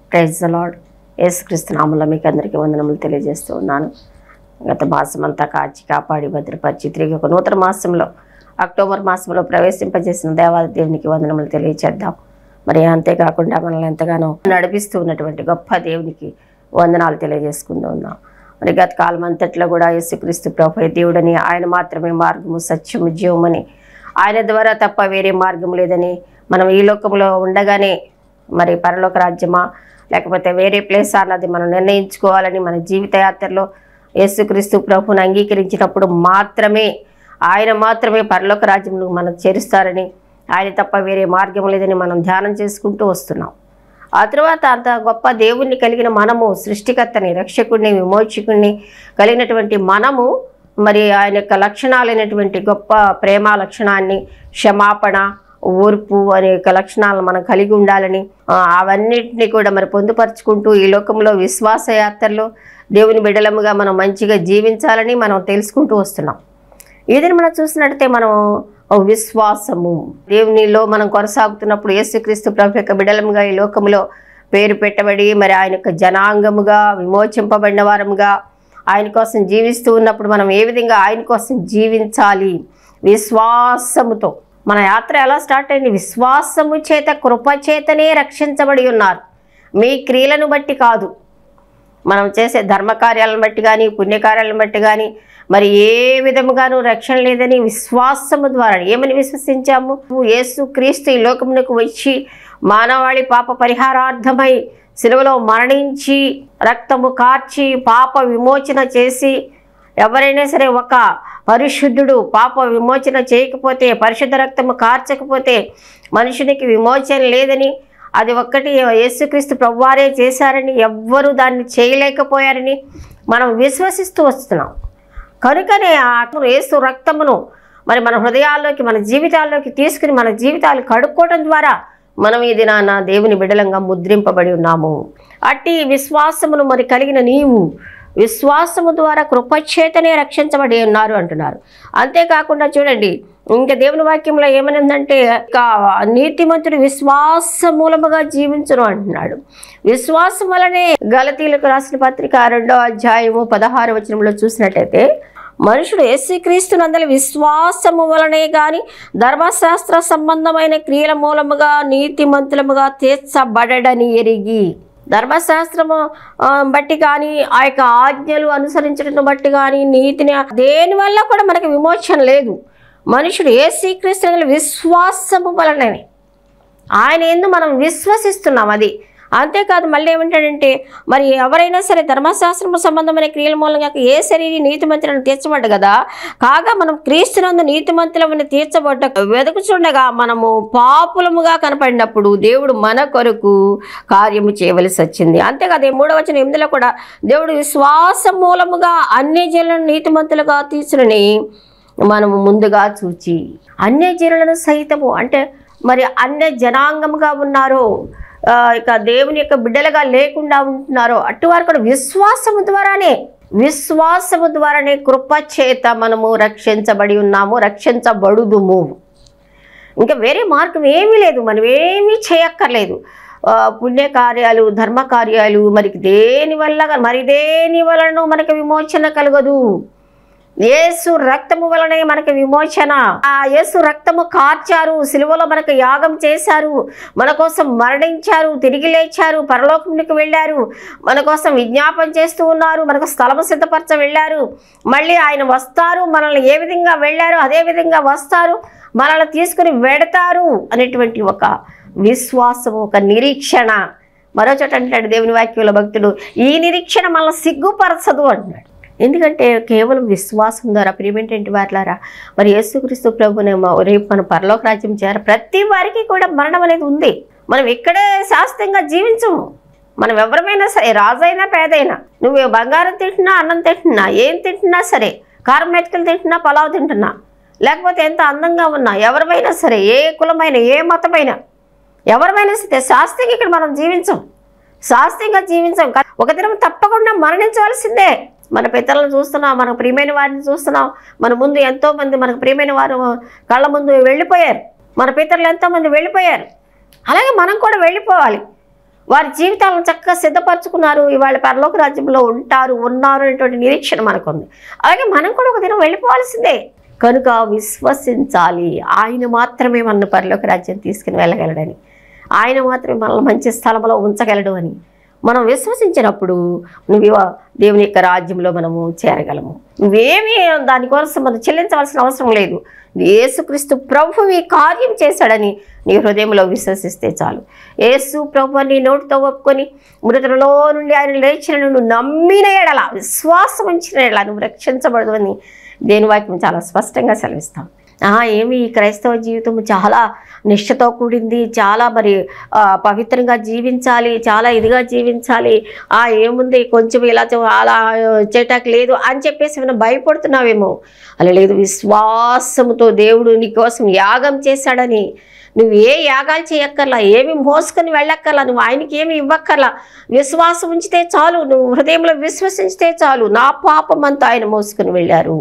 Praise lord యేసుక్రీస్తు నామంలో మీకు అందరికీ వందనములు తెలియజేస్తూ ఉన్నాను గత మాసం అంతా కాచి కాపాడి భద్రపరిచి తిరిగి ఒక నూతన మాసంలో అక్టోబర్ మాసంలో ప్రవేశింపజేసిన దేవాది దేవునికి వందనములు తెలియచేద్దాం మరి అంతేకాకుండా మనల్ని ఎంతగానో నడిపిస్తూ ఉన్నటువంటి గొప్ప దేవునికి వందనాలు తెలియజేసుకుంటూ ఉన్నాం మరి గత కాలం అంతట్లో కూడా యేసుక్రీస్తు ప్రభు దేవుడని ఆయన మాత్రమే మార్గము సత్యము జీవమని ఆయన ద్వారా తప్ప వేరే మార్గం లేదని మనం ఈ లోకంలో ఉండగానే మరి పరలోక రాజ్యమా లేకపోతే వేరే ప్లేస్ అన్నది మనం నిర్ణయించుకోవాలని మన జీవిత యాత్రలో యేసుక్రీస్తు ప్రభుని అంగీకరించినప్పుడు మాత్రమే ఆయన మాత్రమే పరలోక రాజ్యంలో మనం చేరుస్తారని ఆయన తప్ప వేరే మార్గం లేదని మనం ధ్యానం చేసుకుంటూ వస్తున్నాం ఆ తర్వాత అంత గొప్ప దేవుణ్ణి కలిగిన మనము సృష్టికర్తని రక్షకుడిని విమోచకుడిని కలిగినటువంటి మనము మరి ఆయన యొక్క లక్షణాలైనటువంటి గొప్ప ప్రేమ లక్షణాన్ని క్షమాపణ ఓర్పు అనే యొక్క లక్షణాలను మనం కలిగి ఉండాలని ఆ, అవన్నిటిని కూడా మరి పొందుపరుచుకుంటూ ఈ లోకంలో విశ్వాస యాత్రలో దేవుని బిడలముగా మనం మంచిగా జీవించాలని మనం తెలుసుకుంటూ వస్తున్నాం ఏదైనా మనం చూసినట్టయితే మనం ఒక విశ్వాసము దేవునిలో మనం కొనసాగుతున్నప్పుడు యేసుక్రీస్తు ప్రభు యొక్క బిడలముగా ఈ లోకంలో పేరు పెట్టబడి మరి ఆయన యొక్క జనాంగముగా విమోచింపబడిన వారముగా ఆయన కోసం జీవిస్తూ ఉన్నప్పుడు మనం ఏ విధంగా ఆయన కోసం జీవించాలి విశ్వాసముతో మన యాత్ర ఎలా స్టార్ట్ అయింది విశ్వాసము చేత కృప చేతనే రక్షించబడి ఉన్నారు మీ క్రియలను బట్టి కాదు మనం చేసే ధర్మకార్యాలను బట్టి కానీ పుణ్యకార్యాలను బట్టి కానీ మరి ఏ విధముగాను రక్షణ లేదని విశ్వాసము ద్వారా ఏమని విశ్వసించాము యేసు క్రీస్తు ఈ లోకమునకు వచ్చి మానవాళి పాప పరిహారార్థమై సిలువలో మరణించి రక్తము కార్చి పాప విమోచన చేసి ఎవరైనా సరే ఒక పరిశుద్ధుడు పాప విమోచన చేయకపోతే పరిశుద్ధ రక్తము కార్చకపోతే మనుషునికి విమోచన లేదని అది ఒక్కటి యేసుక్రీస్తు ప్రభువారే చేశారని ఎవ్వరూ దాన్ని చేయలేకపోయారని మనం విశ్వసిస్తూ వస్తున్నాం కనుకనే ఆ యేసు రక్తమును మరి మన హృదయాల్లోకి మన జీవితాల్లోకి తీసుకుని మన జీవితాలు కడుక్కోవడం ద్వారా మనం ఈ దినాన దేవుని బిడలంగా ముద్రింపబడి ఉన్నాము అట్టి విశ్వాసమును మరి కలిగిన నీవు విశ్వాసము ద్వారా కృపచేతనే రక్షించబడి ఉన్నారు అంటున్నారు అంతేకాకుండా చూడండి ఇంకా దేవుని వాక్యంలో ఏమనిందంటే ఇక నీతిమంతుడు విశ్వాస మూలముగా జీవించును అంటున్నాడు విశ్వాసం వలనే గలతీలకు రాసిన పత్రిక రెండో అధ్యాయము పదహారు వచనంలో చూసినట్టయితే మనుషుడు యేసుక్రీస్తు నందలి విశ్వాసము వలనే గాని ధర్మశాస్త్ర సంబంధమైన క్రియల మూలముగా నీతిమంతులముగా తీర్చబడని ఎరిగి ధర్మశాస్త్రము ఆ, బట్టి కానీ ఆ యొక్క ఆజ్ఞలు అనుసరించడం బట్టి కానీ నీతిని దేని వల్ల కూడా మనకి విమోచన లేదు మనుషుడు ఏ శ్రీకృష్ణుల విశ్వాసము వలననే ఆయన ఎందు మనం విశ్వసిస్తున్నాం అది అంతేకాదు మళ్ళీ ఏమంటాడంటే మరి ఎవరైనా సరే ధర్మశాస్త్రము సంబంధమైన క్రియల మూలంగా ఏ శరీర నీతిమంతులను తీర్చబడ్డ కదా కాగా మనం క్రీస్తునందు నీతిమంతులమని తీర్చబడ్డ వెతుకుచుండగా మనము పాపులముగా కనపడినప్పుడు దేవుడు మన కొరకు కార్యము చేయవలసి వచ్చింది అంతేకాదు ఈ మూడవ వచనం ఎనిమిదిలో కూడా దేవుడు విశ్వాసం మూలముగా అన్ని జనులను నీతిమంతులుగా తీర్చునని మనము ముందుగా చూచి అన్యజనులను సైతము అంటే మరి అన్య జనాంగముగా ఉన్నారో ఆ, ఇక దేవుని యొక్క బిడ్డలుగా లేకుండా ఉంటున్నారో అటువారు కూడా విశ్వాసము ద్వారానే విశ్వాసము ద్వారానే కృప చేత మనము రక్షించబడి ఉన్నాము రక్షించబడుదుము ఇంకా వేరే మార్గం ఏమీ లేదు మనం ఏమీ చేయక్కర్లేదు ఆ, పుణ్యకార్యాలు ధర్మకార్యాలు మరి దేని వల్ల మరి దేని వలన మనకి విమోచన కలగదు యేసు రక్తము వలనే మనకి విమోచన ఆ యేసు రక్తము కార్చారు సిలువలో మనకు యాగం చేశారు మన కోసం మరణించారు తిరిగి లేచారు పరలోకంలోకి వెళ్ళారు మన కోసం విజ్ఞాపన చేస్తూ ఉన్నారు మనకు స్థలము సిద్ధపరచ వెళ్ళారు మళ్ళీ ఆయన వస్తారు మనల్ని ఏ విధంగా వెళ్ళారు అదే విధంగా వస్తారు మనల్ని తీసుకుని వెడతారు అనేటువంటి ఒక విశ్వాసం ఒక నిరీక్షణ మరో చోట అంటాడు దేవుని వాక్యంలో భక్తుడు ఈ నిరీక్షణ మనల్ని సిగ్గుపరచదు అంటున్నాడు ఎందుకంటే కేవలం విశ్వాసం ద్వారా ప్రియమేంటంటి వారులారా మరి యేసుక్రీస్తు ప్రభుని మ- రేపు మన పరలోక రాజ్యం చేర ప్రతి వారికి కూడా మరణం అనేది ఉంది మనం ఇక్కడే శాస్త్రంగా జీవించము మనం ఎవరమైనా సరే రాజైనా పేదైనా నువ్వు బంగారం తింటున్నా అన్నం తింటున్నా ఏం తింటున్నా సరే కారం మెతుకులు తింటున్నా పలావ్ తింటున్నా లేకపోతే ఎంత అందంగా ఉన్నా ఎవరిమైనా సరే ఏ కులమైన ఏ మతమైనా ఎవరిమైనా సరే శాస్త్రంగా ఇక్కడ మనం జీవించం శాస్త్రంగా జీవించం కా- ఒక దినం తప్పకుండా మరణించవలసిందే మన పితరులను చూస్తున్నాం మన ప్రియమైన వారిని చూస్తున్నాం మన ముందు ఎంతో మంది మనకు ప్రియమైన వారు కళ్ళ ముందు వెళ్ళిపోయారు మన పితరులు ఎంతో మంది వెళ్ళిపోయారు అలాగే మనం కూడా వెళ్ళిపోవాలి వారి జీవితాలను చక్కగా సిద్ధపరచుకున్నారు ఇవాళ పరలోక రాజ్యంలో ఉంటారు ఉన్నారు అనేటువంటి నిరీక్షణ మనకుంది అలాగే మనం కూడా ఒక దినం వెళ్ళిపోవాల్సిందే కనుక విశ్వసించాలి ఆయన మాత్రమే మన పరలోక రాజ్యం తీసుకుని వెళ్ళగలడని ఆయన మాత్రమే మనల్ని మంచి స్థలంలో ఉంచగలడు అని మనం విశ్వసించినప్పుడు నువ్వు ఇవ- దేవుని యొక్క రాజ్యంలో మనము చేరగలము నువ్వేమీ దానికోసం మనం చెల్లించవలసిన అవసరం లేదు యేసుక్రీస్తు ప్రభు ఈ కార్యం చేశాడని నీ హృదయంలో విశ్వసిస్తే చాలు యేసు ప్రభు నీ నోటితో ఒప్పుకొని మృతులలో నుండి ఆయన లేచిన నువ్వు నమ్మిన ఎడల విశ్వాసం ఉంచిన ఎడల నువ్వు రక్షించబడదు అని దేని వాక్యం చాలా స్పష్టంగా సెలవిస్తాం ఆ, ఏమి ఈ క్రైస్తవ జీవితం చాలా నిష్ఠతో కూడింది చాలా మరి ఆ, పవిత్రంగా జీవించాలి చాలా ఇదిగా జీవించాలి ఆ ఏముంది కొంచెం ఇలా చే- అలా చేయటానికి లేదు అని చెప్పేసి మనం భయపడుతున్నావేమో అలా లేదు విశ్వాసముతో దేవుడు నీ కోసం యాగం చేశాడని నువ్వు ఏ యాగాలు చేయక్కర్లా ఏమి మోసుకొని వెళ్ళక్కర్లా నువ్వు ఆయనకి ఏమి ఇవ్వక్కర్లా విశ్వాసం ఉంచితే చాలు నువ్వు హృదయంలో విశ్వసించితే చాలు నా పాపం అంతా ఆయన మోసుకొని వెళ్ళారు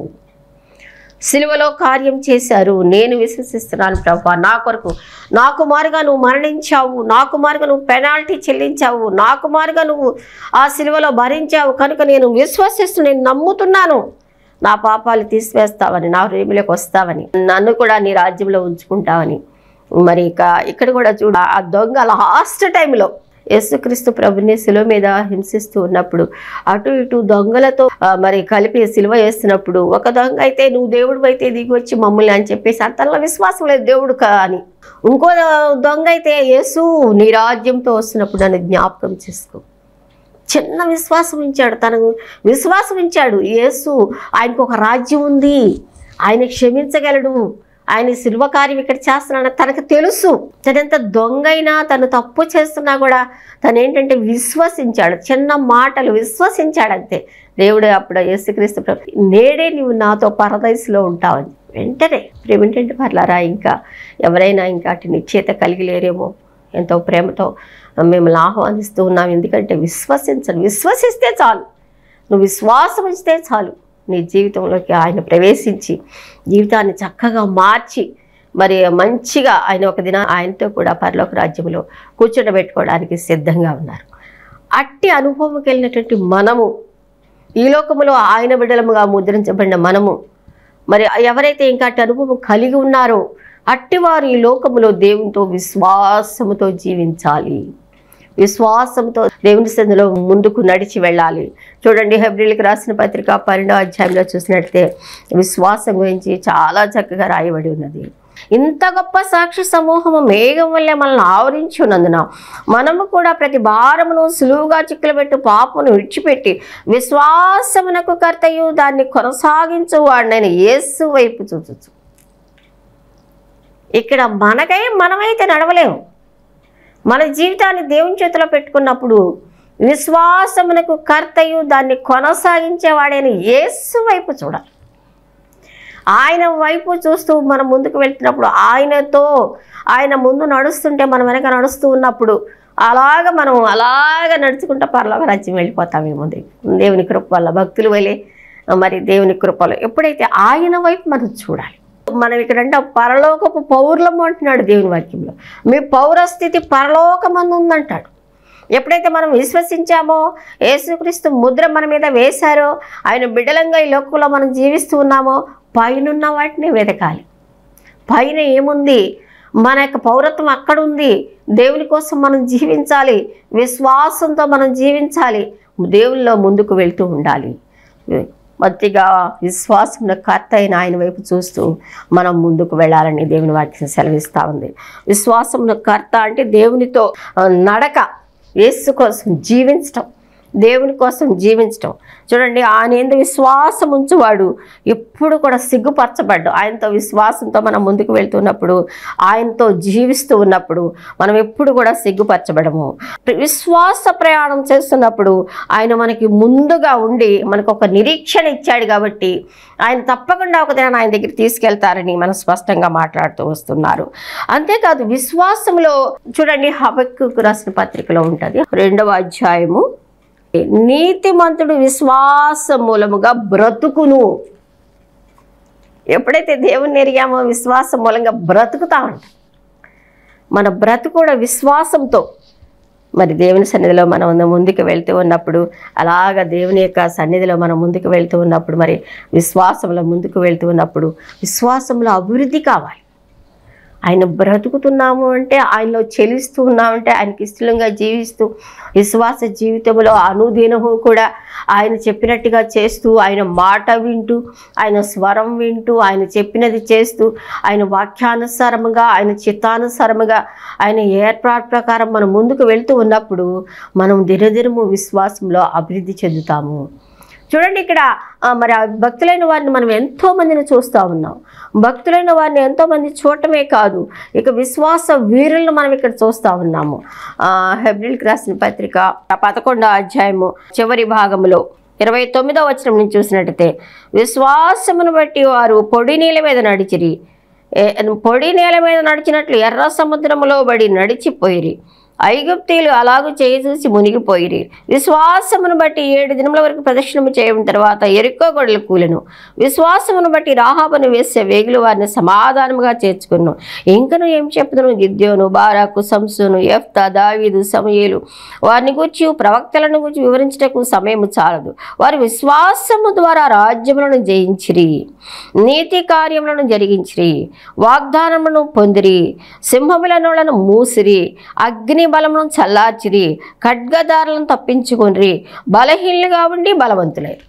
సిలువలో కార్యం చేశారు నేను విశ్వసిస్తున్నాను ప్రభా నా కొరకు నాకు మారుగా నువ్వు మరణించావు నాకు మారుగా నువ్వు పెనాల్టీ చెల్లించావు నాకు మారుగా నువ్వు ఆ సిలువలో భరించావు కనుక నేను విశ్వసిస్తూ నేను నమ్ముతున్నాను నా పాపాలు తీసివేస్తావని నా హృదయంలోకి వస్తావని నన్ను కూడా నీ రాజ్యంలో ఉంచుకుంటావని మరి ఇక ఇక్కడ కూడా చూడ ఆ దొంగ లాస్ట్ టైంలో యేసుక్రీస్తు ప్రభుని శిలువ మీద హింసిస్తూ ఉన్నప్పుడు అటు ఇటు దొంగలతో ఆ, మరి కలిపి సిలువ వేస్తున్నప్పుడు ఒక దొంగ అయితే నువ్వు దేవుడు అయితే దిగి వచ్చి మమ్మల్ని అని చెప్పేసి అంతలో విశ్వాసం లేదు దేవుడు కా అని ఇంకో దొంగ అయితే యేసు నీ రాజ్యంతో వస్తున్నప్పుడు నన్ను జ్ఞాపకం చేసుకో చిన్న విశ్వాసం ఉంచాడు తనకు విశ్వాసం ఉంచాడు యేసు ఆయనకు ఒక రాజ్యం ఉంది ఆయన క్షమించగలడు ఆయన శిల్వ కార్యం ఇక్కడ చేస్తున్నాడని తనకు తెలుసు తనెంత దొంగైనా తను తప్పు చేస్తున్నా కూడా తను ఏంటంటే విశ్వసించాడు చిన్న మాటలు విశ్వసించాడు అంతే దేవుడు అప్పుడు యేసుక్రీస్తు ప్రభు నేడే నువ్వు నాతో పరదయసులో ఉంటావని వెంటనే ప్రేమేంటంటే పర్లారా ఇంకా ఎవరైనా ఇంకా అటు నిశ్చేత కలిగి లేరేమో ఎంతో ప్రేమతో మిమ్మల్ని ఆహ్వానిస్తూ ఉన్నాం ఎందుకంటే విశ్వసించను విశ్వసిస్తే చాలు నువ్వు విశ్వాసం ఉంచితే చాలు నీ జీవితంలోకి ఆయన ప్రవేశించి జీవితాన్ని చక్కగా మార్చి మరి మంచిగా ఆయన ఒక దిన ఆయనతో కూడా పరలోక రాజ్యంలో కూర్చోబెట్టుకోవడానికి సిద్ధంగా ఉన్నారు అట్టి అనుభవంకి వెళ్ళినటువంటి మనము ఈ లోకములో ఆయన బిడ్డలముగా ముద్రించబడిన మనము మరి ఎవరైతే ఇంకా అట్టి అనుభవం కలిగి ఉన్నారో అట్టివారు ఈ లోకములో దేవునితో విశ్వాసముతో జీవించాలి విశ్వాసంతో దేవుని సందులో ముందుకు నడిచి వెళ్ళాలి చూడండి హెబ్రిల్కి రాసిన పత్రిక పన్నెండో అధ్యాయంలో చూసినట్లయితే విశ్వాసం గురించి చాలా చక్కగా రాయబడి ఉన్నది ఇంత గొప్ప సాక్షి సమూహము మేఘం వల్లే మనల్ని ఆవరించి ఉన్నందున మనము కూడా ప్రతి భారమును సులువుగా చిక్కులబెట్టు పాపను విడిచిపెట్టి విశ్వాసమునకు కర్తయు దాన్ని కొనసాగించు వాడినైన యేసు వైపు చూచచ్చు ఇక్కడ మనకై మనమైతే నడవలేము మన జీవితాన్ని దేవుని చేతిలో పెట్టుకున్నప్పుడు విశ్వాసమునకు కర్తయు దాన్ని కొనసాగించేవాడైన యేసు వైపు చూడాలి ఆయన వైపు చూస్తూ మనం ముందుకు వెళ్తున్నప్పుడు ఆయనతో ఆయన ముందు నడుస్తుంటే మనం వెనక నడుస్తూ ఉన్నప్పుడు అలాగ మనం అలాగ నడుచుకుంటూ పరలోక రాజ్యం వెళ్ళిపోతామేమో దేవు- దేవుని కృప వల్ల భక్తులు వెళ్ళి మరి దేవుని కృపలో ఎప్పుడైతే ఆయన వైపు మనం చూడాలి మనం ఇక్కడ అంటే పరలోకపు పౌర్లము అంటున్నాడు దేవుని వాక్యంలో మీ పౌరస్థితి పరలోకమందు ఉందంటాడు ఎప్పుడైతే మనం విశ్వసించామో యేసుక్రీస్తు ముద్ర మన మీద వేశారో ఆయన బిడ్డలంగా ఈ లోకంలో మనం జీవిస్తూ ఉన్నామో పైనున్న వాటిని వెతకాలి పైన ఏముంది మన యొక్క పౌరత్వం అక్కడ ఉంది దేవుని కోసం మనం జీవించాలి విశ్వాసంతో మనం జీవించాలి దేవుల్లో ముందుకు వెళ్తూ ఉండాలి మత్తిగా విశ్వాసం కర్త అయిన ఆయన వైపు చూస్తూ మనం ముందుకు వెళ్ళాలని దేవుని వాక్యం సెలవిస్తూ ఉంది విశ్వాసం కర్త అంటే దేవునితో ఆ, నడక యేసు కోసం జీవించటం దేవుని కోసం జీవించటం చూడండి ఆయన ఎందు విశ్వాసం ఉంచువాడు ఎప్పుడు కూడా సిగ్గుపరచబడ్డు ఆయనతో విశ్వాసంతో మనం ముందుకు వెళ్తున్నప్పుడు ఆయనతో జీవిస్తూ ఉన్నప్పుడు మనం ఎప్పుడు కూడా సిగ్గుపరచబడము విశ్వాస ప్రయాణం చేస్తున్నప్పుడు ఆయన మనకి ముందుగా ఉండి మనకు ఒక నిరీక్షణ ఇచ్చాడు కాబట్టి ఆయన తప్పకుండా ఒక దిన ఆయన దగ్గర తీసుకెళ్తారని మనం స్పష్టంగా మాట్లాడుతూ వస్తున్నారు అంతేకాదు విశ్వాసంలో చూడండి హబక్కు రాసిన పత్రికలో ఉంటుంది రెండవ అధ్యాయము నీతిమంతుడు విశ్వాస మూలముగా బ్రతుకును ఎప్పుడైతే దేవుని ఎరిగామో విశ్వాసం మూలంగా బ్రతుకుతామంట మన బ్రతుకు కూడా విశ్వాసంతో మరి దేవుని సన్నిధిలో మనం ఉన్న ముందుకు వెళ్తూ ఉన్నప్పుడు అలాగ దేవుని యొక్క సన్నిధిలో మనం ముందుకు వెళ్తూ ఉన్నప్పుడు మరి విశ్వాసంలో ముందుకు వెళ్తూ ఉన్నప్పుడు విశ్వాసంలో అభివృద్ధి కావాలి ఆయన బ్రతుకుతున్నాము అంటే ఆయనలో చెలిస్తూ ఉన్నామంటే ఆయనకి ఇష్టంగా జీవిస్తూ విశ్వాస జీవితంలో అనుదినము కూడా ఆయన చెప్పినట్టుగా చేస్తూ ఆయన మాట వింటూ ఆయన స్వరం వింటూ ఆయన చెప్పినది చేస్తూ ఆయన వాక్యానుసారముగా ఆయన చిత్తానుసారముగా ఆయన ఏర్పాటు ప్రకారం మనం ముందుకు వెళ్తూ ఉన్నప్పుడు మనం దినదినము విశ్వాసంలో అభివృద్ధి చెందుతాము చూడండి ఇక్కడ ఆ, మరి ఆ భక్తులైన వారిని మనం ఎంతో మందిని చూస్తూ ఉన్నాం భక్తులైన వారిని ఎంతో మంది చూడటమే కాదు ఇక విశ్వాస వీరులను మనం ఇక్కడ చూస్తూ ఉన్నాము హెబ్రిల్కి రాసిన పత్రిక పదకొండో అధ్యాయము చివరి భాగంలో ఇరవై తొమ్మిదో వచనం నుంచి చూసినట్టయితే విశ్వాసమును బట్టి వారు పొడి నీళ్ళ మీద నడిచిరి ఏ- పొడి నేల మీద నడిచినట్లు ఎర్ర సముద్రములో బడి నడిచిపోయిరి ఐగుప్తీలు అలాగూ చేయి చూసి మునిగిపోయిరి విశ్వాసమును బట్టి ఏడు దినముల వరకు ప్రదక్షిణము చేయడం తర్వాత ఎరుకో గొడవలు కూలెను విశ్వాసమును బట్టి రాహాబను వేసే వేగులు వారిని సమాధానముగా చేర్చుకున్నాను ఇంకను ఏం చెప్తును గిద్యోను బారాకు సంసును ఎఫ్తా దావీదు సమయేలు వారిని గూర్చి ప్రవక్తలను గురించి వివరించటకు సమయం చాలదు వారి విశ్వాసము ద్వారా రాజ్యములను జయించిరి నీతి కార్యములను జరిగించిరి వాగ్దానములను పొందిరి సింహముల నోళ్లను మూసిరి అగ్ని బలమును చల్లార్చిరి ఖడ్గదారులను తప్పించుకొనిరి బలహీనులుగా ఉండి బలవంతులైరు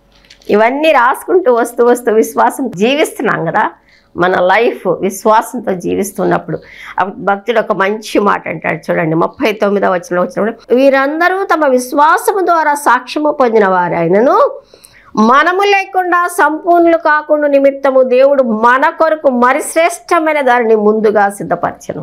ఇవన్నీ రాసుకుంటూ వస్తూ వస్తూ విశ్వాసం జీవిస్తున్నాం కదా మన లైఫ్ విశ్వాసంతో జీవిస్తున్నప్పుడు ఆ భక్తుడు ఒక మంచి మాట అంటాడు చూడండి ముప్పై తొమ్మిదో వచ్చిన వచ్చినప్పుడు వీరందరూ తమ విశ్వాసము ద్వారా సాక్ష్యము పొందిన వారైనను మనము లేకుండా సంపూర్ణులు కాకుండా నిమిత్తము దేవుడు మన కొరకు మరి శ్రేష్టమైన దానిని ముందుగా సిద్ధపరచను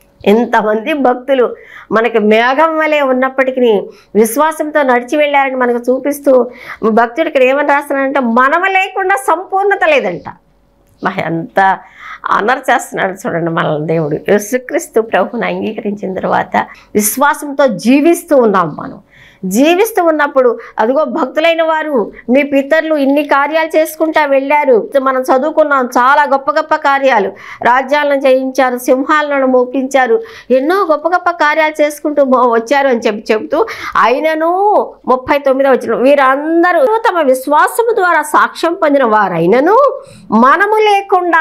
ఎంతమంది భక్తులు మనకి మేఘం వలె ఉన్నప్పటికీ విశ్వాసంతో నడిచి వెళ్ళారని మనకు చూపిస్తూ భక్తుడు ఇక్కడ ఏమని రాస్తున్నాడంటే మనము లేకుండా సంపూర్ణత లేదంట మా ఎంత ఆనర్ చేస్తున్నాడు చూడండి మనల్ని దేవుడు యేసుక్రీస్తు ప్రభుని అంగీకరించిన తర్వాత విశ్వాసంతో జీవిస్తూ ఉన్నాం మనం జీవిస్తూ ఉన్నప్పుడు అదిగో భక్తులైన వారు మీ పితరులు ఇన్ని కార్యాలు చేసుకుంటా వెళ్ళారు మనం చదువుకున్నాం చాలా గొప్ప గొప్ప కార్యాలు రాజ్యాలను జయించారు సింహాలను మోపించారు ఎన్నో గొప్ప గొప్ప కార్యాలు చేసుకుంటూ మో- వచ్చారు అని చెప్పి చెబుతూ అయినను ముప్పై తొమ్మిదో వచ్చిన వీరందరూ తమ విశ్వాసము ద్వారా సాక్ష్యం పొందిన వారైనను మనము లేకుండా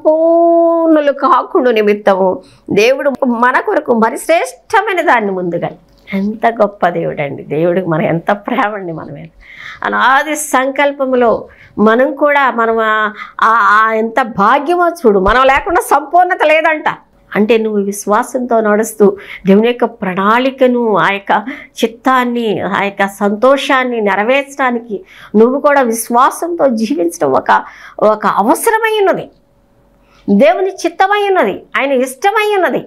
సంపూర్ణులు కాకుండా నిమిత్తము దేవుడు మన కొరకు మరి శ్రేష్టమైన దాన్ని ముందుగా ఎంత గొప్ప దేవుడు అండి దేవుడికి మనం ఎంత ప్రేమ అండి మన మీద అనాది సంకల్పములో మనం కూడా మనం ఆ- ఆ- ఆ ఎంత భాగ్యమో చూడు మనం లేకుండా సంపూర్ణత లేదంట అంటే నువ్వు విశ్వాసంతో నడుస్తూ దేవుని యొక్క ప్రణాళికను ఆ యొక్క చిత్తాన్ని ఆ యొక్క సంతోషాన్ని నెరవేర్చడానికి నువ్వు కూడా విశ్వాసంతో జీవించడం ఒక ఒక అవసరమై ఉన్నది దేవుని చిత్తమై ఉన్నది ఆయన ఇష్టమై ఉన్నది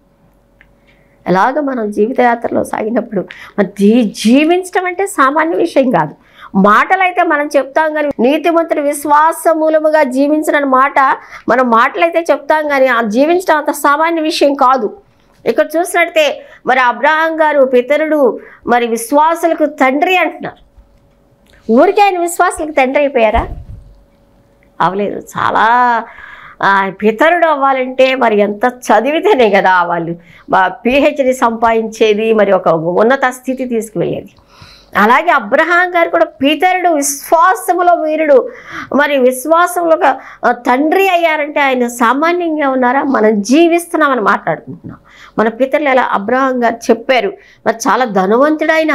ఎలాగ మనం జీవితయాత్రలో సాగినప్పుడు మరి జీ- జీవించడం అంటే సామాన్య విషయం కాదు మాటలైతే మనం చెప్తాం కానీ నీతిమంతుడు విశ్వాస మూలముగా జీవించిన మాట మనం మాటలైతే చెప్తాం కానీ ఆ జీవించడం అంత సామాన్య విషయం కాదు ఇక్కడ చూసినట్టే మరి అబ్రహాం గారు పితరుడు మరి విశ్వాసులకు తండ్రి అంటున్నారు ఊరికే ఆయన విశ్వాసులకు తండ్రి అయిపోయారా అవలేదు చాలా ఆ, పితరుడు అవ్వాలంటే మరి ఎంత చదివితేనే కదా వాళ్ళు పిహెచ్డి సంపాదించేది మరి ఒక ఉన్నత స్థితి తీసుకువెళ్ళేది అలాగే అబ్రహాం గారు కూడా పితరుడు విశ్వాసములో వీరుడు మరి విశ్వాసంలో ఒక ఆ, తండ్రి అయ్యారంటే ఆయన సామాన్యంగా ఉన్నారా మనం జీవిస్తున్నామని మాట్లాడుకుంటున్నాం మన పితరులు ఎలా అబ్రహాం గారు చెప్పారు మరి చాలా ధనవంతుడు ఆయన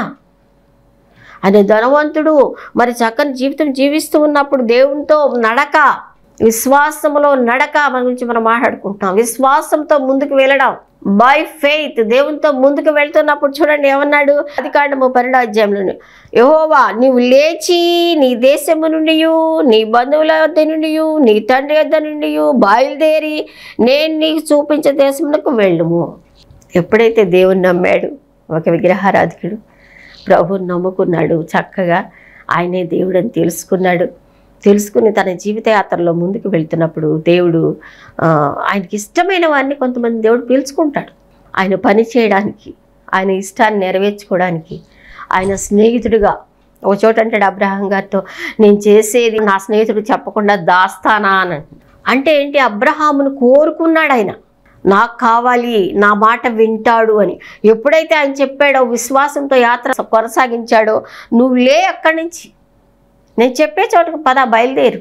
ఆయన ధనవంతుడు మరి చక్కని జీవితం జీవిస్తూ ఉన్నప్పుడు దేవునితో నడక విశ్వాసములో నడక మన గురించి మనం మాట్లాడుకుంటున్నాం విశ్వాసంతో ముందుకు వెళ్ళడం బై ఫెయిత్ దేవునితో ముందుకు వెళ్తున్నప్పుడు చూడండి ఏమన్నాడు అది కాండము పన్నెండు అధ్యాయంలో యహోవా నీవు లేచి నీ దేశము నుండి నీ బంధువుల వద్ద నుండి నీ తండ్రి వద్ద నుండి బయలుదేరి నేను నీకు చూపించే దేశమునకు వెళ్ళుము ఎప్పుడైతే దేవుని నమ్మాడు ఒక విగ్రహారాధికుడు ప్రభువుని నమ్ముకున్నాడు చక్కగా ఆయనే దేవుడు అని తెలుసుకున్నాడు తెలుసుకుని తన జీవిత యాత్రలో ముందుకు వెళ్తున్నప్పుడు దేవుడు ఆ, ఆయనకి ఇష్టమైన వారిని కొంతమంది దేవుడు పిలుచుకుంటాడు ఆయన పని చేయడానికి ఆయన ఇష్టాన్ని నెరవేర్చుకోవడానికి ఆయన స్నేహితుడిగా ఒక చోట అంటాడు అబ్రహాం గారితో నేను చేసేది నా స్నేహితుడు చెప్పకుండా దాస్తానా అని అంటాడు. అంటే ఏంటి అబ్రహామును కోరుకున్నాడు ఆయన నాకు కావాలి నా మాట వింటాడు అని ఎప్పుడైతే ఆయన చెప్పాడో విశ్వాసంతో యాత్ర కొనసాగించాడో నువ్వు లే అక్కడి నుంచి నేను చెప్పే చోటుకు పద బయలుదేరు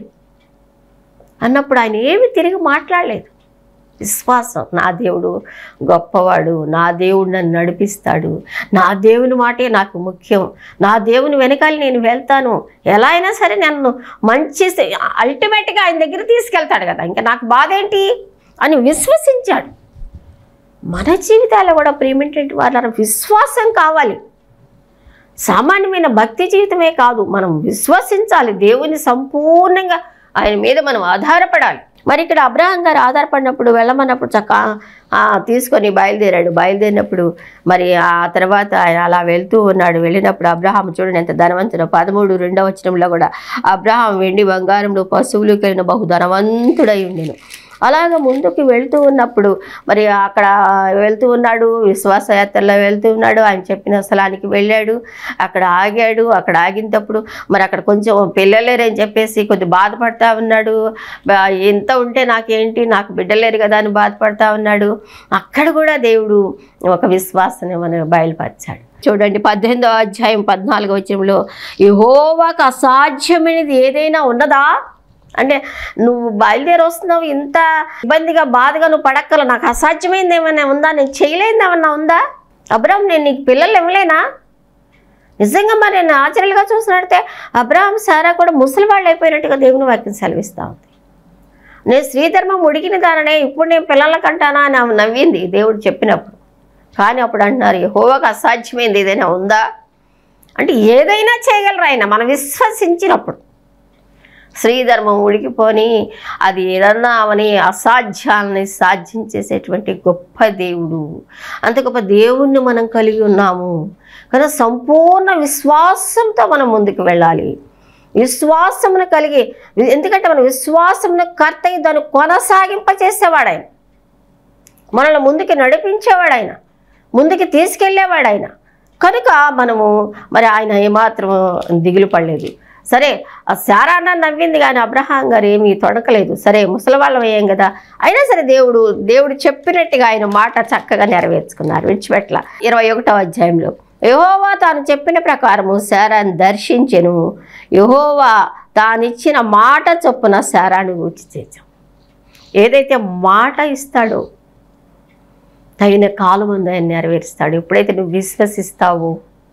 అన్నప్పుడు ఆయన ఏమి తిరిగి మాట్లాడలేదు విశ్వాసం నా దేవుడు గొప్పవాడు నా దేవుడు నన్ను నడిపిస్తాడు నా దేవుని మాటే నాకు ముఖ్యం నా దేవుని వెనకాల నేను వెళ్తాను ఎలా అయినా సరే నన్ను మంచి అల్టిమేట్గా ఆయన దగ్గర తీసుకెళ్తాడు కదా ఇంకా నాకు బాధ ఏంటి అని విశ్వసించాడు మన జీవితాల్లో కూడా ప్రేమేంటంటే వాళ్ళ విశ్వాసం కావాలి సామాన్యమైన భక్తి జీవితమే కాదు మనం విశ్వసించాలి దేవుని సంపూర్ణంగా ఆయన మీద మనం ఆధారపడాలి మరి ఇక్కడ అబ్రహం గారు ఆధారపడినప్పుడు వెళ్ళమన్నప్పుడు చక్క ఆ, తీసుకొని బయలుదేరాడు బయలుదేరినప్పుడు మరి ఆ తర్వాత ఆయన అలా వెళ్తూ ఉన్నాడు వెళ్ళినప్పుడు అబ్రహాం చూడండి ఎంత ధనవంతుడు పదమూడు రెండవ వచనంలో కూడా అబ్రహాం వెండి బంగారంలో పశువులు కలిగిన బహు ధనవంతుడై ఉండెను అలాగ ముందుకు వెళ్తూ ఉన్నప్పుడు మరి అక్కడ వెళ్తూ ఉన్నాడు విశ్వాసయాత్రలో వెళ్తూ ఉన్నాడు ఆయన చెప్పిన స్థలానికి వెళ్ళాడు అక్కడ ఆగాడు అక్కడ ఆగినప్పుడు మరి అక్కడ కొంచెం పిల్లలేరని చెప్పేసి కొద్ది బాధపడతా ఉన్నాడు బా- ఎంత ఉంటే నాకేంటి నాకు బిడ్డలేరు కదా అని బాధపడతా ఉన్నాడు అక్కడ కూడా దేవుడు ఒక విశ్వాసాన్ని మనకు బయలుపరిచాడు చూడండి పద్దెనిమిదో అధ్యాయం పద్నాలుగో వచ్చంలో యహోవాకు అసాధ్యమైనది ఏదైనా ఉన్నదా అంటే నువ్వు బయలుదేరి వస్తున్నావు ఇంత ఇబ్బందిగా బాధగా నువ్వు పడక్కల నాకు అసాధ్యమైంది ఏమైనా ఉందా నేను చేయలేనిది ఏమన్నా ఉందా అబ్రాహం నేను నీకు పిల్లలు ఇవ్వలేనా నిజంగా మరి నేను ఆచరణగా చూసినట్టే అబ్రాహం సారా కూడా ముసలి వాళ్ళు అయిపోయినట్టుగా దేవుని వాక్యం సెలవిస్తా ఉంది నేను శ్రీధర్మం ఉడికిన దాననే ఇప్పుడు నేను పిల్లల కంటానా అని ఆమె నవ్వింది దేవుడు చెప్పినప్పుడు కానీ అప్పుడు అంటున్నారు హోవకు అసాధ్యమైంది ఏదైనా ఉందా అంటే ఏదైనా చేయగలరు ఆయన మనం విశ్వసించినప్పుడు శ్రీధర్మం ఉడికిపోని అది ఏదన్నా అవని అసాధ్యాలని సాధ్యం గొప్ప దేవుడు అంత గొప్ప దేవుణ్ణి మనం కలిగి ఉన్నాము కదా సంపూర్ణ విశ్వాసంతో మనం ముందుకు వెళ్ళాలి విశ్వాసమును కలిగి ఎందుకంటే మన విశ్వాసమును కర్త అయి దాన్ని కొనసాగింపచేసేవాడు ఆయన మనల్ని ముందుకు నడిపించేవాడు ఆయన ముందుకు తీసుకెళ్ళేవాడు ఆయన కనుక మనము మరి ఆయన ఏమాత్రం దిగులు పడలేదు సరే ఆ శారాన్న నవ్వింది కానీ అబ్రహాం గారు ఏమీ తొడకలేదు సరే ముసలివాళ్ళం అయ్యాం కదా అయినా సరే దేవుడు దేవుడు చెప్పినట్టుగా ఆయన మాట చక్కగా నెరవేర్చుకున్నారు విడిచిపెట్ల ఇరవై ఒకటో అధ్యాయంలో యహోవా తాను చెప్పిన ప్రకారము శారాన్ని దర్శించెను యహోవా తానిచ్చిన మాట చొప్పున శారాన్ని ఊచి చేశాం ఏదైతే మాట ఇస్తాడో తగిన కాలం ఉంది ఆయన నెరవేరుస్తాడు ఎప్పుడైతే నువ్వు విశ్వసిస్తావో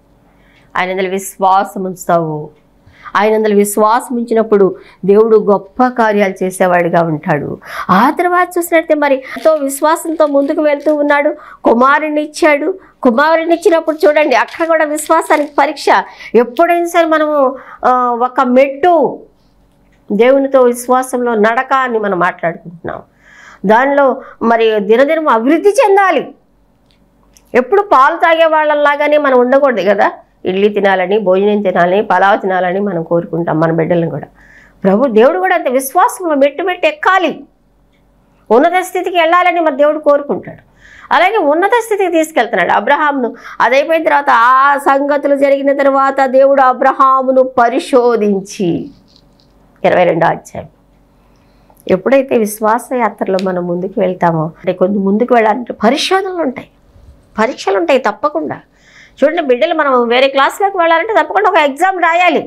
ఆయన అందులో విశ్వాసం ఉంచుతావు ఆయన అందులో విశ్వాసం ఉంచినప్పుడు దేవుడు గొప్ప కార్యాలు చేసేవాడిగా ఉంటాడు ఆ తర్వాత చూసినట్టే మరి ఎంతో విశ్వాసంతో ముందుకు వెళ్తూ ఉన్నాడు కుమారుని ఇచ్చాడు కుమారుని ఇచ్చినప్పుడు చూడండి అక్కడ కూడా విశ్వాసానికి పరీక్ష ఎప్పుడైనా సరే మనము ఆ, ఒక మెట్టు దేవునితో విశ్వాసంలో నడక అని మనం మాట్లాడుకుంటున్నాం దానిలో మరి దినదినం అభివృద్ధి చెందాలి ఎప్పుడు పాలు తాగే వాళ్ళలాగానే మనం ఉండకూడదు కదా ఇడ్లీ తినాలని భోజనం తినాలని పలావ్ తినాలని మనం కోరుకుంటాం మన బిడ్డలను కూడా ప్రభు దేవుడు కూడా అంత విశ్వాసంలో మెట్టు మెట్టు ఎక్కాలి ఉన్నత స్థితికి వెళ్ళాలని మన దేవుడు కోరుకుంటాడు అలాగే ఉన్నత స్థితికి తీసుకెళ్తున్నాడు అబ్రహామును అదైపోయిన తర్వాత ఆ సంగతులు జరిగిన తర్వాత దేవుడు అబ్రహామును పరిశోధించి ఇరవై రెండో అధ్యాయం ఎప్పుడైతే విశ్వాస యాత్రలో మనం ముందుకు వెళ్తామో అంటే కొంచెం ముందుకు వెళ్ళాలంటే పరిశోధనలు ఉంటాయి పరీక్షలు ఉంటాయి తప్పకుండా చూడండి బిడ్డలు మనం వేరే క్లాస్లోకి వెళ్ళాలంటే తప్పకుండా ఒక ఎగ్జామ్ రాయాలి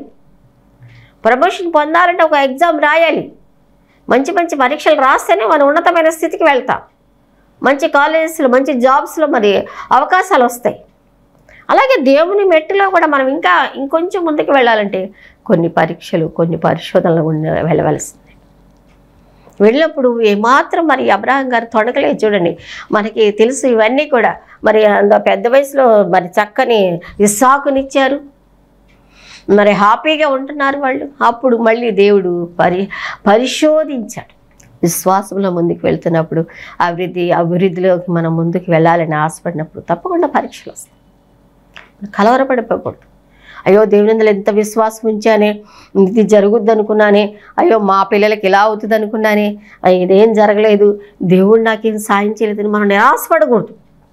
ప్రమోషన్ పొందాలంటే ఒక ఎగ్జామ్ రాయాలి మంచి మంచి పరీక్షలు రాస్తేనే మనం ఉన్నతమైన స్థితికి వెళ్తాం మంచి కాలేజెస్లో మంచి జాబ్స్లో మరి అవకాశాలు వస్తాయి అలాగే దేవుని మెట్టులో కూడా మనం ఇంకా ఇంకొంచెం ముందుకు వెళ్ళాలంటే కొన్ని పరీక్షలు కొన్ని పరిశోధనలు గుండా వెళ్ళవలసింది వెళ్ళినప్పుడు ఏమాత్రం మరి అబ్రహం గారు తొడకలేదు చూడండి మనకి తెలుసు ఇవన్నీ కూడా మరి అంత పెద్ద వయసులో మరి చక్కని ఇస్సాకునిచ్చారు మరి హ్యాపీగా ఉంటున్నారు వాళ్ళు అప్పుడు మళ్ళీ దేవుడు పరి పరిశోధించాడు విశ్వాసంలో ముందుకు వెళ్తున్నప్పుడు అభివృద్ధి అభివృద్ధిలోకి మనం ముందుకు వెళ్ళాలని ఆశపడినప్పుడు తప్పకుండా పరీక్షలు వస్తాయి కలవరపడిపోకూడదు అయ్యో దేవునిందులో ఎంత విశ్వాసం ఉంచానే ఇది జరుగుద్ది అనుకున్నానే అయ్యో మా పిల్లలకి ఇలా అవుతుంది అనుకున్నానే అయ్య, ఇదేం జరగలేదు దేవుడు నాకేం సాయం చేయలేదని మనం నిరాశపడకూడదు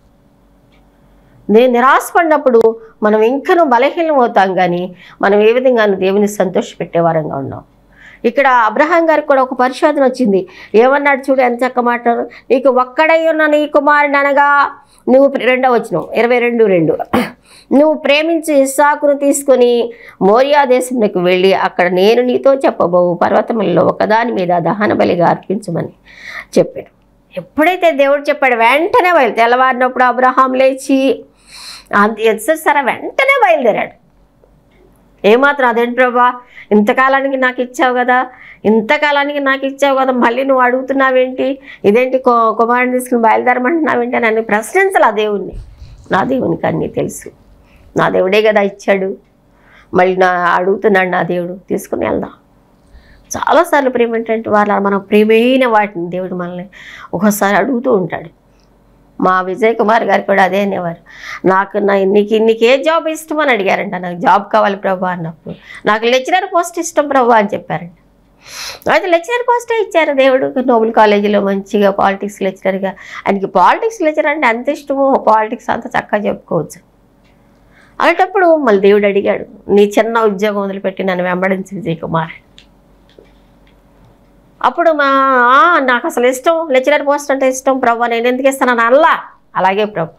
నేను నిరాశపడినప్పుడు మనం ఇంకనూ బలహీనం అవుతాం కానీ మనం ఏ విధంగా దేవుని సంతోషపెట్టే వారంగా ఉన్నాం ఇక్కడ అబ్రహాం గారికి కూడా ఒక పరిశోధన వచ్చింది ఏమన్నాడు చూడు ఎంత చక్క మాట్లాడు నీకు ఒక్కడై ఉన్న నీ కుమారుడు అనగా నువ్వు ప్ర- రెండో వచ్చిన ఇరవై రెండు రెండు నువ్వు ప్రేమించి ఇస్సాకును తీసుకొని మోరియా దేశంలోకి వెళ్ళి అక్కడ నేను నీతో చెప్పబోవు పర్వతములలో ఒకదాని మీద దహన బలిగా అర్పించమని చెప్పాడు ఎప్పుడైతే దేవుడు చెప్పాడు వెంటనే బయలు తెల్లవారినప్పుడు అబ్రహాం లేచి అంత ఎత్సరా వెంటనే బయలుదేరాడు ఏమాత్రం అదేంటి ప్రభా ఇంతకాలానికి నాకు ఇచ్చావు కదా ఇంతకాలానికి నాకు ఇచ్చావు కదా మళ్ళీ నువ్వు అడుగుతున్నావేంటి ఇదేంటి కో కుమారుని తీసుకుని బయలుదేరమంటున్నావేంటి అని నన్ను ప్రశ్నించాలి ఆ దేవుణ్ణి నా దేవునికి అన్నీ తెలుసు నా దేవుడే కదా ఇచ్చాడు మళ్ళీ నా అడుగుతున్నాడు నా దేవుడు తీసుకుని వెళ్దాం చాలాసార్లు ప్రేమ ఏంటంటే వాళ్ళ మనం ప్రేమైన వాటిని దేవుడు మనల్ని ఒక్కోసారి అడుగుతూ ఉంటాడు మా విజయ్ కుమార్ గారు కూడా అదే అనేవారు నాకు నా నీకు నీకు ఏ జాబ్ ఇష్టం అని అడిగారంట నాకు జాబ్ కావాలి ప్రభు అన్నప్పుడు నాకు లెక్చరర్ పోస్ట్ ఇష్టం ప్రభు అని చెప్పారంట అయితే లెక్చరర్ పోస్టే ఇచ్చారు దేవుడు నోబెల్ కాలేజీలో మంచిగా పాలిటిక్స్ లెక్చరర్గా ఆయనకి పాలిటిక్స్ లెక్చర్ అంటే అంత ఇష్టమో పాలిటిక్స్ అంత చక్కగా చెప్పుకోవచ్చు అలాంటప్పుడు మళ్ళీ దేవుడు అడిగాడు నీ చిన్న ఉద్యోగం వదిలిపెట్టి నన్ను వెంబడించి విజయ్ కుమార్ అప్పుడు మా "ఆ, నాకు అసలు ఇష్టం లెక్చరర్ పోస్ట్ అంటే ఇష్టం ప్రభు నేను ఎందుకు ఇస్తాను అల్లా అలాగే ప్రభు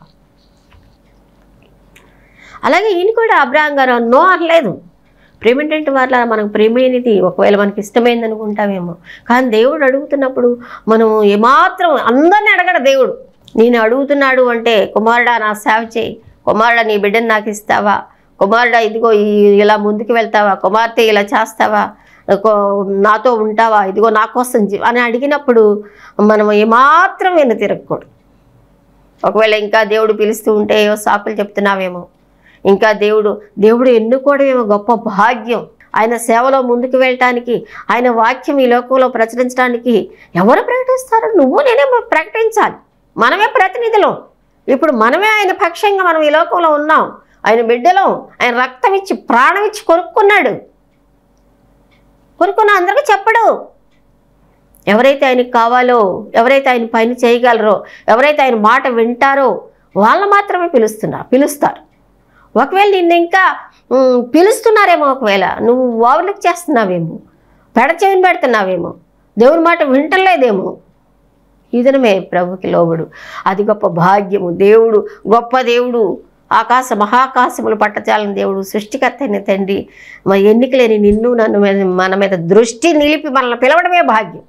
అలాగే ఈయన కూడా అబ్రాహం గారు నో అనలేదు ప్రేమేంటంటే వాళ్ళ మనకు ప్రేమైనది ఒకవేళ మనకి ఇష్టమైంది అనుకుంటామేమో కానీ దేవుడు అడుగుతున్నప్పుడు మనం ఏమాత్రం అందరిని అడగడు దేవుడు నేను అడుగుతున్నాడు అంటే కుమారుడా నా సేవ చేయి కుమారుడా నీ బిడ్డను నాకు ఇస్తావా కుమారుడా ఇదిగో ఈ- ఇలా ముందుకు వెళ్తావా కుమార్తె ఇలా చేస్తావా కో- నాతో ఉంటావా ఇదిగో నా కోసం జీ- అని అడిగినప్పుడు మనం ఏమాత్రం వెను తిరగకూడదు ఒకవేళ ఇంకా దేవుడు పిలుస్తూ ఉంటే ఏవో సాకులు చెప్తున్నావేమో ఇంకా దేవుడు దేవుడు ఎన్నుకోవడమేమో గొప్ప భాగ్యం ఆయన సేవలో ముందుకు వెళ్ళటానికి ఆయన వాక్యం ఈ లోకంలో ప్రచురించడానికి ఎవరు ప్రకటిస్తారు నువ్వు నేనే ప్రకటించాలి మనమే ప్రతినిధులం ఇప్పుడు మనమే ఆయన పక్షంగా మనం ఈ లోకంలో ఉన్నాం ఆయన బిడ్డలం ఆయన రక్తం ఇచ్చి ప్రాణం ఇచ్చి కొనుక్కున్నాడు కొనుక్కున్న అందరికీ చెప్పడు ఎవరైతే ఆయనకు కావాలో ఎవరైతే ఆయన పైన చేయగలరో ఎవరైతే ఆయన మాట వింటారో వాళ్ళు మాత్రమే పిలుస్తున్నారు పిలుస్తారు ఒకవేళ నిన్ను ఇంకా ఉమ్, పిలుస్తున్నారేమో ఒకవేళ నువ్వు ఓవర్లుక్ చేస్తున్నావేమో పెడచెవిని పెడుతున్నావేమో దేవుని మాట వింటలేదేమో ఇదనమే ప్రభుకి లోబడు అది గొప్ప భాగ్యము దేవుడు గొప్ప దేవుడు ఆకాశ మహాకాశములు పట్టచాలని దేవుడు సృష్టికర్త అయిన తండ్రి మరి ఎన్నికలేని నిన్ను నన్ను మీద- మన మీద దృష్టి నిలిపి మనల్ని పిలవడమే భాగ్యం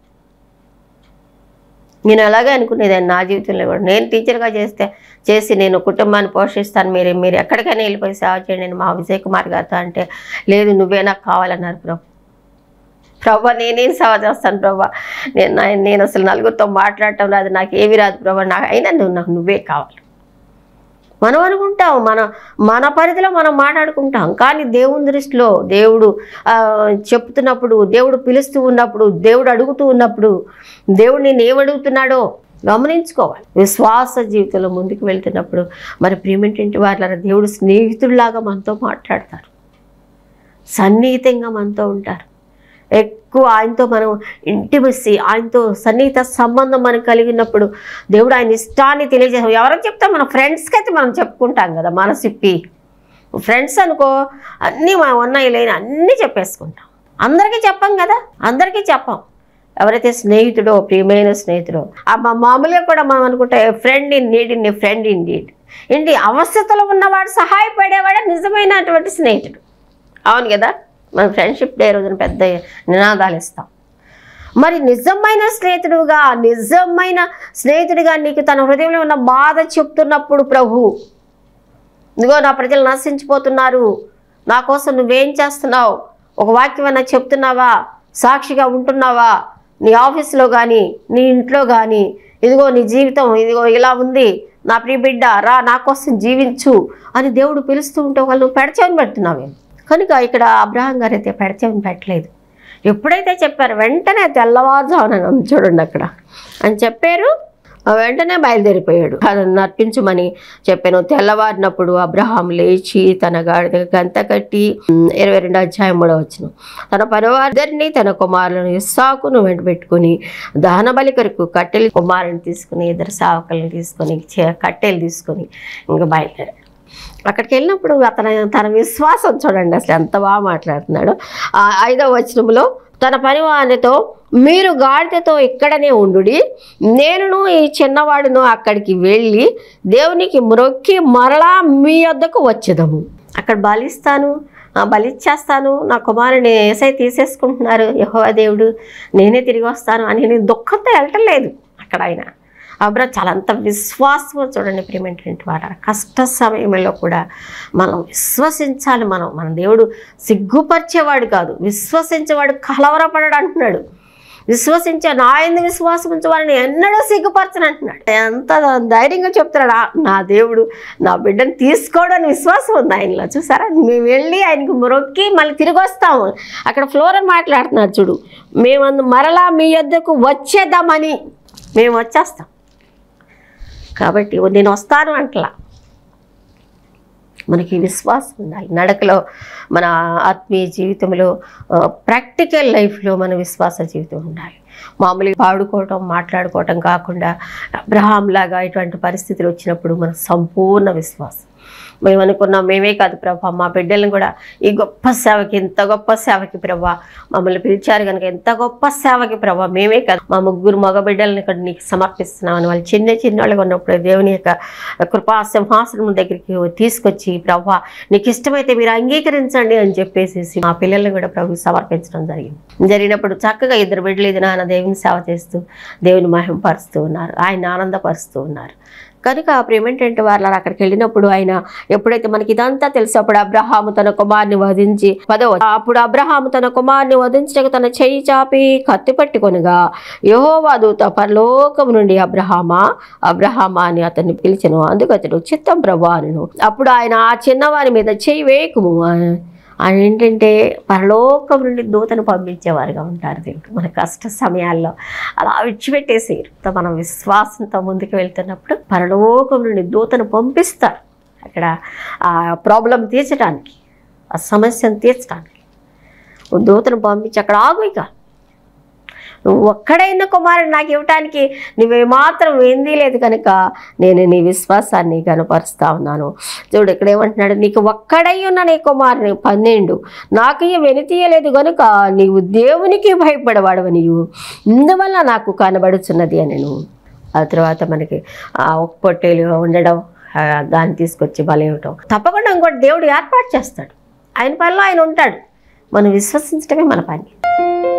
నేను అలాగే అనుకునేదాన్ని నా జీవితంలో కూడా నేను టీచర్గా చేస్తే చేసి నేను కుటుంబాన్ని పోషిస్తాను మీరు మీరు ఎక్కడికైనా వెళ్ళిపోయి సేవ చేయండి అని మా విజయ్ కుమార్ గారితో అంటే లేదు నువ్వే నాకు కావాలన్నారు ప్రభు ప్రభా నేనేం సేవ చేస్తాను ప్రభా నేను నా- నేను అసలు నలుగురితో మాట్లాడటం రాదు నాకు ఏమి రాదు ప్రభా నాకు అయినా నువ్వు నాకు నువ్వే కావాలి మనం అనుకుంటాం మన మన పరిధిలో మనం మాట్లాడుకుంటాం కానీ దేవుని దృష్టిలో దేవుడు ఆ, చెప్తున్నప్పుడు దేవుడు పిలుస్తూ ఉన్నప్పుడు దేవుడు అడుగుతూ ఉన్నప్పుడు దేవుడు నేను ఏమడుగుతున్నాడో గమనించుకోవాలి విశ్వాస జీవితంలో ముందుకు వెళ్తున్నప్పుడు మరి ప్రేమేంటి వాళ్ళ దేవుడు స్నేహితుడిలాగా మనతో మాట్లాడతారు సన్నిహితంగా మనతో ఉంటారు ఎక్కువ ఆయనతో మనం ఇంటిమసి ఆయనతో సన్నిహిత సంబంధం మనకు కలిగినప్పుడు దేవుడు ఆయన ఇష్టాన్ని తెలియజేస్తాం ఎవరికి చెప్తాం మన ఫ్రెండ్స్కి అయితే మనం చెప్పుకుంటాం కదా మనసిప్పి ఫ్రెండ్స్ అనుకో అన్నీ మా ఉన్నాయి లేని అన్నీ చెప్పేసుకుంటాం అందరికీ చెప్పం కదా అందరికీ చెప్పం ఎవరైతే స్నేహితుడో ప్రియమైన స్నేహితుడో ఆ మా- మామూలుగా కూడా మనం అనుకుంటే friend in need in friend in need ఏంటి అవస్థతలో ఉన్నవాడు సహాయపడేవాడే నిజమైనటువంటి స్నేహితుడు అవును కదా మన ఫ్రెండ్షిప్ డే రోజున పెద్ద నినాదాలు ఇస్తాం మరి నిజమైన స్నేహితుడుగా నిజమైన స్నేహితుడిగా నీకు తన హృదయంలో ఉన్న బాధ చెప్తున్నప్పుడు ప్రభు ఇదిగో నా ప్రజలు నశించిపోతున్నారు నా కోసం నువ్వేం చేస్తున్నావు ఒక వాక్యం అన్నా చెప్తున్నావా సాక్షిగా ఉంటున్నావా నీ ఆఫీస్లో కానీ నీ ఇంట్లో కానీ ఇదిగో నీ జీవితం ఇదిగో ఇలా ఉంది నా ప్రియ బిడ్డ రా నా కోసం జీవించు అని దేవుడు పిలుస్తూ ఉంటే వాళ్ళు పెడచెవిని పెడుతున్నావేమో కనుక ఇక్కడ అబ్రహాం గారు అయితే పెడచెవిని పెట్టలేదు ఎప్పుడైతే చెప్పారు వెంటనే తెల్లవారుజామున చూడండి అక్కడ అని చెప్పారు ఆ వెంటనే బయలుదేరిపోయాడు అతను నర్పించమని చెప్పాను తెల్లవారినప్పుడు అబ్రహాం లేచి తన గాడిద గంత కట్టి ఉమ్, ఇరవై రెండు అధ్యాయం కూడా వచ్చిన తన పనివారిద్దరిని తన కుమారులను ఇస్సాకును వెంట పెట్టుకుని దహన బలి కొరకు కట్టెలు కుమారుని తీసుకుని ఇద్దరు సావకులను తీసుకొని చే- కట్టెలు తీసుకొని ఇంకా బయలుదేరాడు అక్కడికి వెళ్ళినప్పుడు అతను తన విశ్వాసం చూడండి అసలు ఎంత బాగా మాట్లాడుతున్నాడు ఆ ఐదవ వచనంలో తన పనివానితో మీరు గాడిదతో ఇక్కడనే ఉండుడి నేనును ఈ చిన్నవాడును అక్కడికి వెళ్ళి దేవునికి మ్రొక్కి మరలా మీ వద్దకు వచ్చేదము అక్కడ బలిస్తాను ఆ, బలిచ్చేస్తాను నా కుమారుని ఏసై తీసేసుకుంటున్నారు యెహోవా దేవుడు నేనే తిరిగి వస్తాను అని నేను దుఃఖంతో వెళ్ళటం లేదు అక్కడ ఆయన అబ్రా చాలా అంత విశ్వాసం చూడండి ప్రియమైనటువంటి వాడు కష్ట సమయంలో కూడా మనం విశ్వసించాలి మనం మన దేవుడు సిగ్గుపరిచేవాడు కాదు విశ్వసించేవాడు కలవరపడాడు అంటున్నాడు విశ్వసించే నా ఎందు విశ్వాసం ఉంచేవాడిని ఎన్నడూ సిగ్గుపరచను అంటున్నాడు ఎంత ధైర్యంగా చెప్తున్నాడు "ఆ, నా దేవుడు నా బిడ్డను తీసుకోవడానికి విశ్వాసం ఉంది ఆయనలో చూసారా మేము వెళ్ళి ఆయనకు మొక్కి మళ్ళీ తిరిగి వస్తాము అక్కడ ఫ్లోర్ అని మాట్లాడుతున్నాడు చూడు మేము అందు మరలా మీ యొద్దకు వచ్చేద్దామని మేము వచ్చేస్తాం కాబట్టి నేను వస్తాను అంటలా మనకి విశ్వాసం ఉండాలి నడకలో మన ఆత్మీయ జీవితంలో ప్రాక్టికల్ లైఫ్లో మన విశ్వాస జీవితం ఉండాలి మామూలుగా పాడుకోవటం మాట్లాడుకోవటం కాకుండా అబ్రహాం లాగా ఇటువంటి పరిస్థితులు వచ్చినప్పుడు మన సంపూర్ణ విశ్వాసం మేము అనుకున్నాం మేమే కాదు ప్రభా మా బిడ్డలను కూడా ఈ గొప్ప సేవకి ఇంత గొప్ప సేవకి ప్రభా మమ్మల్ని పిలిచారు కనుక ఎంత గొప్ప సేవకి ప్రభా మేమే కాదు మా ముగ్గురు మగ బిడ్డలను ఇక్కడ నీకు సమర్పిస్తున్నామని వాళ్ళు చిన్న చిన్న వాళ్ళగా ఉన్నప్పుడు దేవుని యొక్క కృపా సింహాసనం దగ్గరికి తీసుకొచ్చి ప్రభా నీకు ఇష్టమైతే మీరు అంగీకరించండి అని చెప్పేసి మా పిల్లల్ని కూడా ప్రభు సమర్పించడం జరిగింది జరిగినప్పుడు చక్కగా ఇద్దరు బిడ్డలు ఇది నాన్న దేవుని సేవ చేస్తూ దేవుని మహింపరుస్తూ ఉన్నారు ఆయన ఆనందపరుస్తూ ఉన్నారు కనుక ప్రేమేంటంటే వాళ్ళు అక్కడికి వెళ్ళినప్పుడు ఆయన ఎప్పుడైతే మనకి ఇదంతా తెలుసు అప్పుడు అబ్రహాము తన కుమార్ని వధించి పదవ అప్పుడు అబ్రహాము తన కుమార్ని వధించడానికి తన చెయ్యి చాపి కత్తి పట్టుకొనగా యెహోవా దూత పరలోకం నుండి అబ్రహామా అబ్రహామా అని అతన్ని పిలిచెను అందుకు అతడు చిత్తం ప్రభా అనెను. అప్పుడు ఆయన ఆ చిన్నవాని మీద చెయ్యి వేయకుము ఆయన ఏంటంటే పరలోకం నుండి దూతను పంపించేవారుగా ఉంటారు దేవుడు మన కష్ట సమయాల్లో అలా విడిచిపెట్టేసి మనం విశ్వాసంతో ముందుకు వెళ్తున్నప్పుడు పరలోకం నుండి దూతను పంపిస్తారు అక్కడ ఆ ప్రాబ్లం తీర్చడానికి ఆ సమస్యను తీర్చడానికి ఓ దూతను పంపించి అక్కడ ఆగు ఇక నువ్వు ఒక్కడైన కుమారుడు నాకు ఇవ్వటానికి నువ్వేమాత్రం ఏంది లేదు కనుక నేను నీ విశ్వాసాన్ని కనపరుస్తా ఉన్నాను చూడు ఇక్కడ ఏమంటున్నాడు నీకు ఒక్కడై ఉన్న నీ కుమారుని పన్నెండు నాకు ఇక వెనుతీయలేదు కనుక నీవు దేవునికి భయపడవాడవు నీవు ఇందువల్ల నాకు కనబడుచున్నది అని నువ్వు ఆ తర్వాత మనకి ఆ ఒక పొట్టేలు ఉండడం ఆ దాన్ని తీసుకొచ్చి బలేయటం తప్పకుండా ఇంకోటి దేవుడు ఏర్పాటు చేస్తాడు ఆయన పనిలో ఆయన ఉంటాడు మనం విశ్వసించడమే మన పని